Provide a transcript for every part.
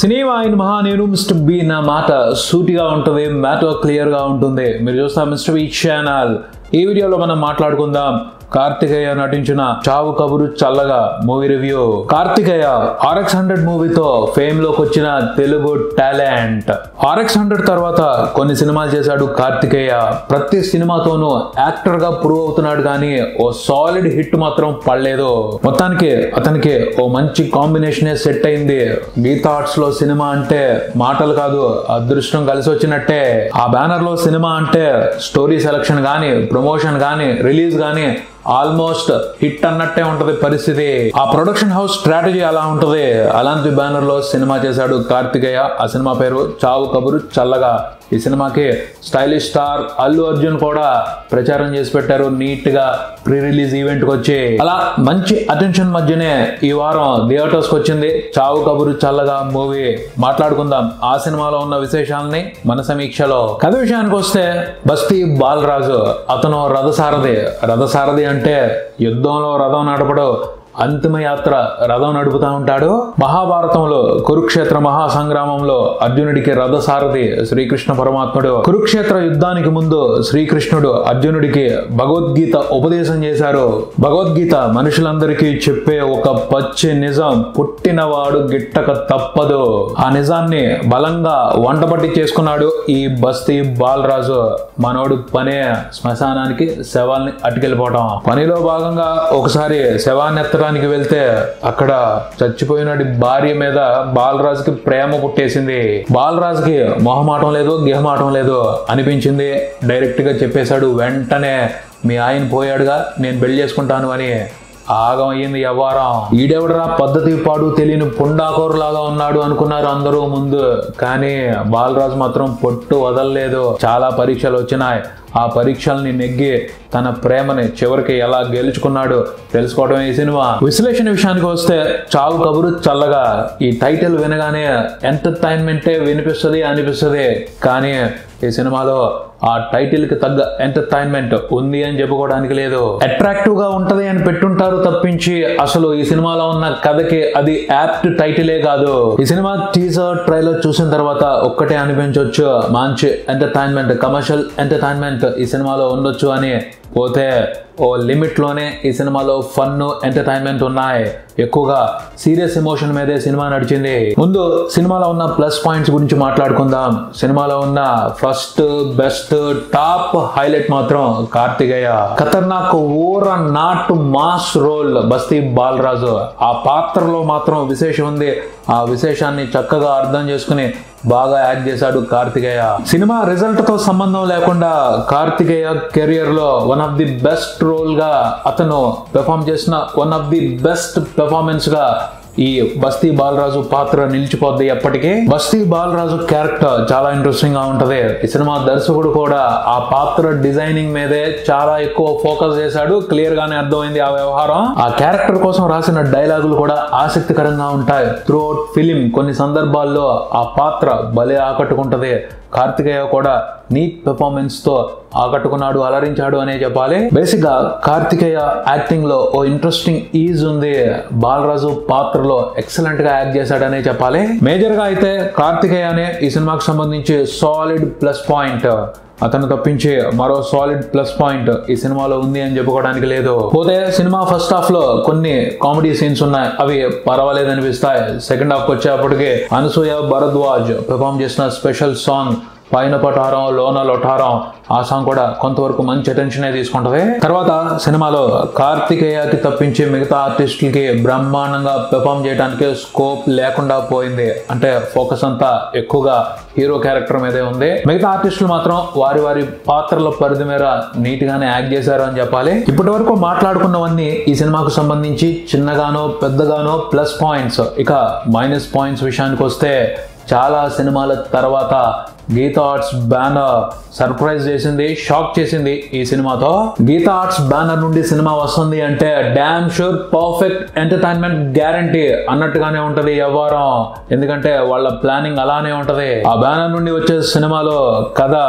cinema ఆయన మహా నేను మిస్టర్ బి నా మాట సూటిగా ఉంటుంది మ్యాటర్ క్లియర్ గా ఉంటుంది మీరు చూస్తారు మిస్టర్ బి ఛానల్ ఈ వీడియోలో మనం మాట్లాడుకుందాం కార్తికేయ నటించిన Chaavu Kaburu Challaga movie review Karthikeya RX hundred మూవీతో ఫేమ్ లోకి వచ్చిన తెలుగు టాలెంట్ ఆర్ఎక్స్ హండ్రెడ్ తర్వాత కొన్ని సినిమాలు చేశాడు కార్తికేయ ప్రతి సినిమాతోనూ యాక్టర్ గా ప్రూవ్ అవుతున్నాడు కానీ ఓ సాలిడ్ హిట్ మాత్రం పడలేదు మొత్తానికి అతనికి ఓ మంచి కాంబినేషనే సెట్ అయింది గీతా ఆర్ట్స్ లో సినిమా అంటే మాటలు కాదు అదృష్టం కలిసి వచ్చినట్టే ఆ బ్యానర్ లో సినిమా అంటే స్టోరీ సెలక్షన్ గానీ ప్రమోషన్ గానీ రిలీజ్ గానీ ఆల్మోస్ట్ హిట్ అన్నట్టే ఉంటది పరిస్థితి ఆ ప్రొడక్షన్ హౌస్ స్ట్రాటజీ అలా ఉంటది అలాంటి బ్యానర్ లో సినిమా చేశాడు కార్తికేయ ఆ సినిమా పేరు చావు కబురు చల్లగా ఈ సినిమాకి స్టైలిష్ స్టార్ అల్లు అర్జున్ కూడా ప్రచారం చేసి పెట్టారు నీట్ గా ప్రీ రిలీజ్ ఈవెంట్ కి వచ్చి అలా మంచి అటెన్షన్ మధ్యనే ఈ వారం థియేటర్స్ కి వచ్చింది చావు కబురు చల్లగా మూవీ మాట్లాడుకుందాం ఆ సినిమాలో ఉన్న విశేషాలని మన సమీక్షలో కథ విషయానికి వస్తే బస్తీ బాలరాజు అతను రథసారథి రథసారథి అంటే యుద్ధంలో రథం నడపడు అంతిమ యాత్ర రథం నడుపుతా ఉంటాడు మహాభారతంలో కురుక్షేత్ర మహాసంగ్రామంలో అర్జునుడికి రథసారథి శ్రీకృష్ణ పరమాత్ముడు కురుక్షేత్ర యుద్ధానికి ముందు శ్రీకృష్ణుడు అర్జునుడికి భగవద్గీత ఉపదేశం చేశారు భగవద్గీత మనుషులందరికీ చెప్పే ఒక పచ్చి నిజం పుట్టినవాడు గిట్టక తప్పదు ఆ నిజాన్ని బలంగా వంటపట్టి చేసుకున్నాడు ఈ బస్తీ బాలరాజు మనోడు పనే శ్మశానానికి శవాల్ని అట్టుకెళ్ళిపోవటం పనిలో భాగంగా ఒకసారి శవాన్ని ఎత్తడానికి వెళ్తే అక్కడ చచ్చిపోయినటి భార్య మీద బాలరాజుకి ప్రేమ పుట్టేసింది బాలరాజుకి మొహమాటం లేదు గిహమాటం లేదు అనిపించింది డైరెక్ట్ గా చెప్పేశాడు వెంటనే మీ ఆయన పోయాడుగా నేను పెళ్లి చేసుకుంటాను అని ఆగం అయ్యింది వ్యవహారం ఈడెవడరా పద్ధతి పాడు తెలియని పుండాకోరులాగా ఉన్నాడు అనుకున్నారు అందరూ ముందు కానీ బాలరాజు మాత్రం పొట్టు వదలలేదు చాలా పరీక్షలు వచ్చినాయి ఆ పరీక్షల్ని నెగ్గి తన ప్రేమని చివరికి ఎలా గెలుచుకున్నాడు తెలుసుకోవడం ఈ సినిమా విశ్లేషణ విషయానికి వస్తే చావు కబురు చల్లగా ఈ టైటిల్ వినగానే ఎంటర్టైన్మెంటే వినిపిస్తుంది అనిపిస్తుంది కానీ ఈ సినిమాలో ఆ టైటిల్ కి తగ్గ ఎంటర్టైన్మెంట్ ఉంది అని చెప్పుకోవడానికి లేదు అట్రాక్టివ్ గా ఉంటది అని పెట్టుంటారు తప్పించి అసలు ఈ సినిమాలో ఉన్న కథకి అది యాప్ట్ టైటిలే కాదు ఈ సినిమా టీజర్ ట్రైలర్ చూసిన తర్వాత ఒక్కటే అనిపించవచ్చు మంచి ఎంటర్టైన్మెంట్ కమర్షియల్ ఎంటర్టైన్మెంట్ ఈ సినిమాలో ఉండొచ్చు అని పోతే ఓ లిమిట్ లోనే ఈ సినిమాలో ఫన్ ఎంటర్టైన్మెంట్ ఉన్నాయి ఎక్కువగా సీరియస్ ఎమోషన్ మీదే సినిమా నడిచింది ముందు సినిమాలో ఉన్న ప్లస్ పాయింట్స్ గురించి మాట్లాడుకుందాం సినిమాలో ఉన్న ఫస్ట్ బెస్ట్ టాప్ హైలైట్ మాత్రం కార్తికేయ ఖతర్నాక్ ఊర నాట్ మాస్ రోల్ బస్తీ బాలరాజు ఆ పాత్రలో మాత్రం విశేషం ఉంది ఆ విశేషాన్ని చక్కగా అర్థం చేసుకుని బాగా యాక్ట్ చేశాడు కార్తికేయ సినిమా రిజల్ట్ తో సంబంధం లేకుండా కార్తికేయ కెరియర్ లో one of the best role గా అతను పెర్ఫామ్ చేసిన one of the best performance గా ఈ బస్తీ బాలరాజు పాత్ర నిలిచిపోద్ది ఎప్పటికీ బస్తీ బాలరాజు క్యారెక్టర్ చాలా ఇంట్రెస్టింగ్ గా ఉంటది ఈ సినిమా దర్శకుడు కూడా ఆ పాత్ర డిజైనింగ్ మీదే చాలా ఎక్కువ ఫోకస్ చేశాడు క్లియర్ గానే అర్థమైంది ఆ వ్యవహారం ఆ క్యారెక్టర్ కోసం రాసిన డైలాగులు కూడా ఆసక్తికరంగా ఉంటాయి త్రూ అవుట్ ఫిలిం కొన్ని సందర్భాల్లో ఆ పాత్ర భలే ఆకట్టుకుంటది కార్తికేయ కూడా నీట్ పెర్ఫార్మెన్స్ తో ఆకట్టుకున్నాడు అలరించాడు అనే చెప్పాలి బేసిక్ గా కార్తికేయ యాక్టింగ్ లో ఓ ఇంట్రెస్టింగ్ ఈజ్ ఉంది బాలరాజు పాత్రలో ఎక్సలెంట్ గా యాక్ట్ చేశాడనే చెప్పాలి మేజర్ గా అయితే కార్తికేయ అనే ఈ సినిమాకి సంబంధించి సాలిడ్ ప్లస్ పాయింట్ అతను తప్పించి మరో సాలిడ్ ప్లస్ పాయింట్ ఈ సినిమాలో ఉంది అని చెప్పుకోవడానికి లేదు పోతే సినిమా ఫస్ట్ హాఫ్ లో కొన్ని కామెడీ సీన్స్ ఉన్నాయి అవి పర్వాలేదు అనిపిస్తాయి సెకండ్ హాఫ్ వచ్చేప్పటికి అనసూయ భరద్వాజ్ పెర్ఫామ్ చేసిన స్పెషల్ సాంగ్ పైన పటారం లోన లొటారం ఆ సాంగ్ కూడా కొంతవరకు మంచి అటెన్షన్ తీసుకుంటది తర్వాత సినిమాలో కార్తికేయకి తప్పించి మిగతా ఆర్టిస్టులకి బ్రహ్మాండంగా పెర్ఫామ్ చేయడానికి స్కోప్ లేకుండా పోయింది అంటే ఫోకస్ అంతా ఎక్కువగా హీరో క్యారెక్టర్ మీదే ఉంది మిగతా ఆర్టిస్టులు మాత్రం వారి వారి పాత్రల పరిధి మేర నీట్ గానే యాక్ట్ చేశారు అని చెప్పాలి ఇప్పటి వరకు మాట్లాడుకున్నవన్నీ ఈ సినిమాకు సంబంధించి చిన్నగానో పెద్దగానో ప్లస్ పాయింట్స్ ఇక మైనస్ పాయింట్స్ విషయానికి వస్తే చాలా సినిమాల తర్వాత గీతా ఆర్ట్స్ బ్యానర్ సర్ప్రైజ్ చేసింది షాక్ చేసింది ఈ సినిమాతో గీతా ఆర్ట్స్ బ్యానర్ నుండి సినిమా వస్తుంది అంటే damn sure perfect entertainment guarantee అన్నట్టుగానే ఉంటది ఈ వ్యవహారం ఎందుకంటే వాళ్ళ ప్లానింగ్ అలానే ఉంటది ఆ బ్యానర్ నుండి వచ్చే సినిమాలో కథ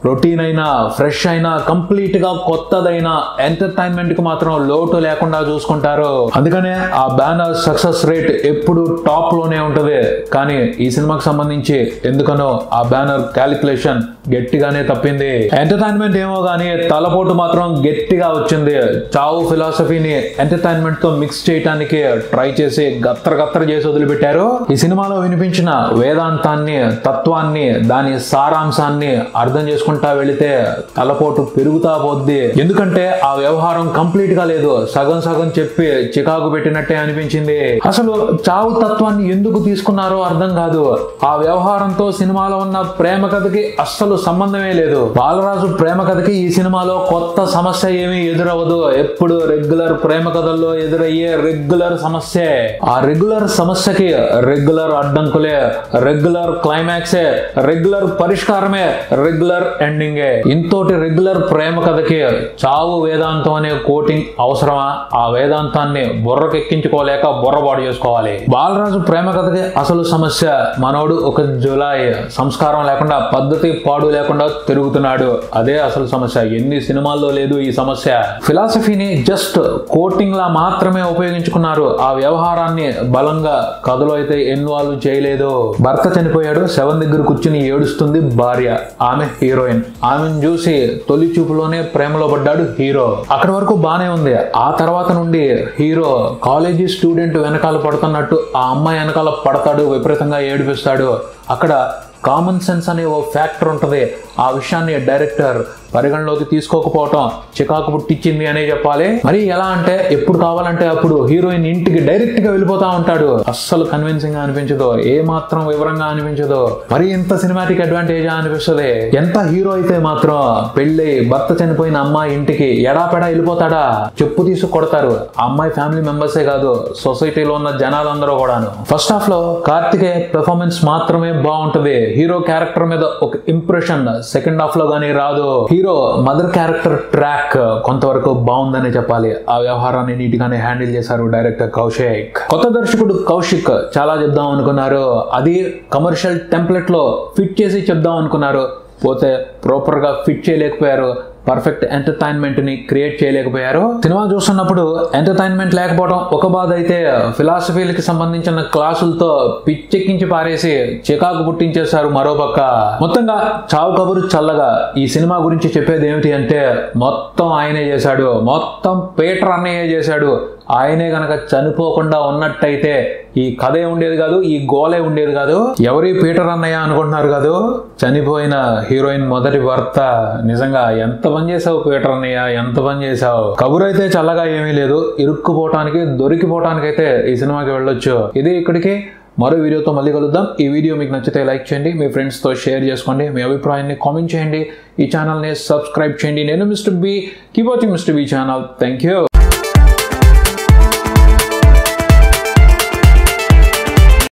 రొటీన్ అయినా ఫ్రెష్ అయినా కంప్లీట్ గా కొత్తదైన ఎంటర్టైన్మెంట్ కి మాత్రం లోటు లేకుండా చూసుకుంటారు అందుకనే ఆ బ్యానర్ సక్సెస్ రేట్ ఎప్పుడు టాప్ లోనే ఉంటది కానీ ఈ సినిమాకి సంబంధించి ఎందుకనో ఆ బ్యానర్ క్యాలిక్యులేషన్ గట్టిగానే తప్పింది ఎంటర్టైన్మెంట్ ఏమో కానీ తలపోటు మాత్రం గట్టిగా వచ్చింది చావు ఫిలాసఫీని ఎంటర్టైన్మెంట్ తో మిక్స్ చేయడానికి ట్రై చేసి గత్తర గత్తర చేసి వదిలిపెట్టారు ఈ సినిమాలో వినిపించిన వేదాంతాన్ని తత్వాన్ని దాని సారాంశాన్ని అర్థం చేసుకుంటా వెళితే తలపోటు పెరుగుతా పోద్ది ఎందుకంటే ఆ వ్యవహారం కంప్లీట్ గా లేదు సగం సగం చెప్పి చికాకు పెట్టినట్టే అనిపించింది అసలు చావు తత్వాన్ని ఎందుకు తీసుకున్నారో అర్థం కాదు ఆ వ్యవహారంతో సినిమాలో ఉన్న ప్రేమ కథకి అస్సలు సంబంధమే లేదు బాలరాజు ప్రేమ కథకి ఈ సినిమాలో కొత్త సమస్య ఏమీ ఎదురవ్వదు ఎప్పుడు రెగ్యులర్ ప్రేమ కథల్లో ఎదురయ్యే రెగ్యులర్ సమస్య ఆ రెగ్యులర్ సమస్యకి రెగ్యులర్ అడ్డంకులే రెగ్యులర్ క్లైమాక్సే రెగ్యులర్ పరిష్కారమే రెగ్యులర్ ఎండింగే ఇంతోటి రెగ్యులర్ ప్రేమ కథకి చావు వేదాంతం అనే కోటింగ్ అవసరమా ఆ వేదాంతాన్ని బుర్రకెక్కించుకోలేక బుర్రబాటు చేసుకోవాలి బాలరాజు ప్రేమ కథకి అసలు సమస్య మనోడు ఒక జులాయి సంస్కారం లేకుండా పద్ధతి పాడు లేకుండా తిరుగుతున్నాడు అదే అసలు సమస్య ఎన్ని సినిమాల్లో లేదు ఈ సమస్య ఫిలాసఫీని జస్ట్ కోటింగ్ లా మాత్రమే ఉపయోగించుకున్నారు ఆ వ్యవహారాన్ని బలంగా కథలో అయితే ఇన్వాల్వ్ చేయలేదు భర్త చనిపోయాడు శవం దగ్గర కూర్చుని ఏడుస్తుంది భార్య ఆమె హీరోయిన్ ఆమెను చూసి తొలి చూపులోనే ప్రేమలో పడ్డాడు హీరో అక్కడి వరకు బానే ఉంది ఆ తర్వాత నుండి హీరో కాలేజీ స్టూడెంట్ వెనకాల పడుతున్నట్టు ఆ అమ్మాయి వెనకాల పడతాడు విపరీతంగా ఏడిపిస్తాడు అక్కడ కామన్ సెన్స్ అనే ఓ ఫ్యాక్టర్ ఉంటుంది ఆ విషయాన్ని డైరెక్టర్ పరిగణలోకి తీసుకోకపోవటం చికాకు పుట్టించింది అనే చెప్పాలి మరి ఎలా అంటే ఎప్పుడు కావాలంటే అప్పుడు హీరోయిన్ ఇంటికి డైరెక్ట్ గా వెళ్ళిపోతా ఉంటాడు అస్సలు కన్విన్సింగ్ గా అనిపించదు ఏ మాత్రం వివరంగా అనిపించదు మరి ఇంత సినిమాటిక్ అడ్వాంటేజ్ అనిపిస్తుంది ఎంత హీరో అయితే మాత్రం పెళ్ళి భర్త చనిపోయిన అమ్మాయి ఇంటికి ఎడాపెడా వెళ్ళిపోతాడా చెప్పు తీసి కొడతారు ఆ అమ్మాయి ఫ్యామిలీ మెంబర్సే కాదు సొసైటీలో ఉన్న జనాలందరూ కూడాను ఫస్ట్ హాఫ్ లో కార్తికేయ పెర్ఫార్మెన్స్ మాత్రమే బాగుంటది హీరో క్యారెక్టర్ మీద ఒక ఇంప్రెషన్ సెకండ్ హాఫ్ లో గానీ రాదు హీరో మదర్ క్యారెక్టర్ ట్రాక్ కొంతవరకు బాగుందని చెప్పాలి ఆ వ్యవహారాన్ని నీట్ గానే హ్యాండిల్ చేశారు డైరెక్టర్ కౌశిక్ కొత్త దర్శకుడు కౌశిక్ చాలా చెప్దాం అనుకున్నారు అది కమర్షియల్ టెంప్లెట్ లో ఫిట్ చేసి చెప్దాం అనుకున్నారు పోతే ప్రాపర్ గా ఫిట్ చేయలేకపోయారు పర్ఫెక్ట్ ఎంటర్టైన్మెంట్ ని క్రియేట్ చేయలేకపోయారు సినిమా చూస్తున్నప్పుడు ఎంటర్టైన్మెంట్ లేకపోవడం ఒక బాధ అయితే ఫిలాసఫీలకి సంబంధించిన క్లాసులతో పిచ్చెక్కించి పారేసి చికాకు పుట్టించేశారు మరోపక్క మొత్తంగా చావు కబురు చల్లగా ఈ సినిమా గురించి చెప్పేది ఏమిటి అంటే మొత్తం ఆయనే చేశాడు మొత్తం పీటర్ అన్నయ్య చేశాడు ఆయనే గనక చనిపోకుండా ఉన్నట్టయితే ఈ కథే ఉండేది కాదు ఈ గోలే ఉండేది కాదు ఎవరి పీటర్ అన్నయ్య అనుకుంటున్నారు కాదు చనిపోయిన హీరోయిన్ మొదటి భర్త నిజంగా ఎంత పని చేసావు పీటర్ అన్నయ్య ఎంత పని చేసావు కబురు అయితే చల్లగా ఏమీ లేదు ఇరుక్కుపోవటానికి దొరికిపోవటానికి అయితే ఈ సినిమాకి వెళ్ళొచ్చు ఇది ఇక్కడికి మరో వీడియోతో మళ్ళీ కలుద్దాం ఈ వీడియో మీకు నచ్చితే లైక్ చేయండి మీ ఫ్రెండ్స్తో షేర్ చేసుకోండి మీ అభిప్రాయాన్ని కామెంట్ చేయండి ఈ ఛానల్ని సబ్స్క్రైబ్ చేయండి నేను mister B keep watching mister B channel thank you